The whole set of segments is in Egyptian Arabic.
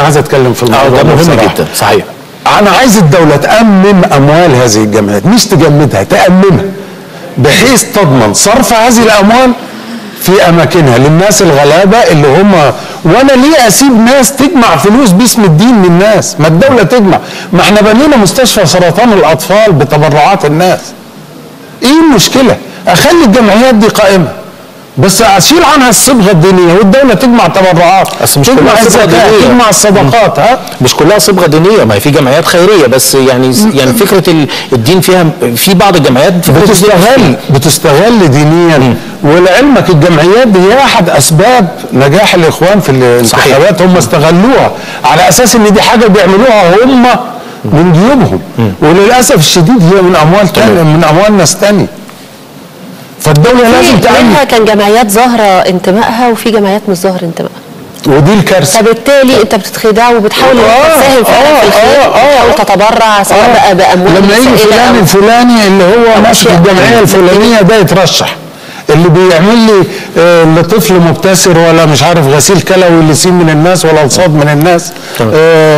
عايز اتكلم في الموضوع اه ده مهم بصراحة. جدا صحيح انا عايز الدوله تامن اموال هذه الجمعيات مش تجمدها تامنها بحيث تضمن صرف هذه الاموال في اماكنها للناس الغلابه اللي هم وانا ليه اسيب ناس تجمع فلوس باسم الدين من الناس ما الدوله تجمع ما احنا بنينا مستشفى سرطان الاطفال بتبرعات الناس ايه المشكله اخلي الجمعيات دي قائمه بس اشيل عنها الصبغه الدينيه والدوله تجمع تبرعات بس مش تجمع كلها صبغة الزكاه دينية. تجمع الصدقات ها مش كلها صبغه دينيه ما هي في جمعيات خيريه بس يعني يعني فكره ال- الدين فيها في بعض الجمعيات فكرة بتستغل بتستغل دينيا ولعلمك الجمعيات دي هي احد اسباب نجاح الاخوان في الانتخابات هم استغلوها على اساس ان دي حاجه بيعملوها هم من جيوبهم وللاسف الشديد هي من اموال تانية من اموال ناس تانية فالدوله لازم في منها تعمل كان جمعيات ظاهره انتمائها وفي جمعيات مش ظاهر انتمائها ودي الكارثه فبالتالي انت بتخدع وبتحاول انك آه، تساهم فعلا في آه، الخير آه، آه. بتحاول تتبرع سواء بقى باموال لما يجي سائلة فلان أو- الفلاني اللي هو ماسك أشياء الجمعيه تانية. الفلانيه ده يترشح اللي بيعمل لي آه، لطفل مبتسر ولا مش عارف غسيل كلوي لسين من الناس ولا لصاد من الناس تمام.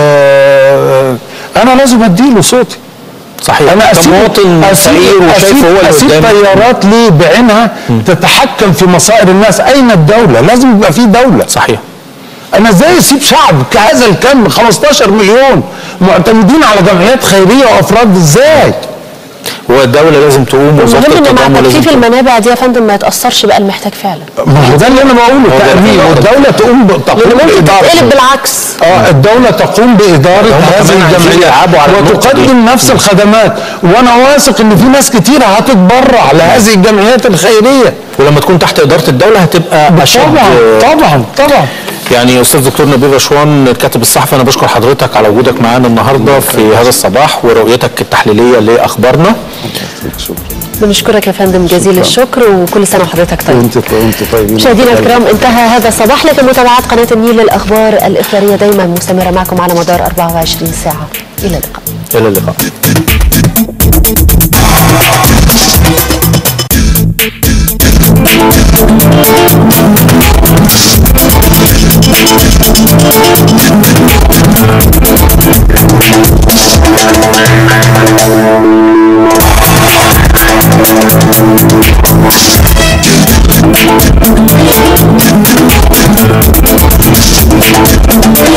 آه، انا لازم اديله صوتي صحيح انا اسيب كمواطن اسيب فقير وشايفه اسيب, هو اللي أسيب قدامي طيارات ليه بعينها تتحكم في مصائر الناس اين الدوله لازم يبقى في دوله صحيح انا ازاي اسيب شعب كهذا الكم 15 مليون معتمدين على جمعيات خيريه وافراد ازاي هو الدوله لازم تقوم وزاره المهم ان مع التضامن لازم تكثيف تقوم. المنابع دي يا فندم ما يتاثرش بقى المحتاج فعلا ما هو ده اللي انا بقوله ده تامين في نقطة. والدوله تقوم ب- تقوم لان ممكن تتقلب بادارته بالعكس اه الدوله تقوم باداره هم هذه كمان عايزين الجمعيات يلعبوا على النقطة دي. وتقدم نفس الخدمات وانا واثق ان في ناس كتيره هتتبرع لهذه الجمعيات الخيريه ولما تكون تحت اداره الدوله هتبقى اشد طبعا طبعا طبعا يعني استاذ دكتور نبيل رشوان الكاتب الصحفي انا بشكر حضرتك على وجودك معانا النهارده في هذا الصباح ورؤيتك التحليليه لاخبارنا بنشكرك يا فندم جزيل الشكر وكل سنه وحضرتك طيب وانت وانت طيبين مشاهدينا الكرام انتهى هذا الصباح لكن متابعات قناه النيل للاخبار الاخباريه دايما مستمره معكم على مدار 24 ساعه الى اللقاء الى اللقاء Thank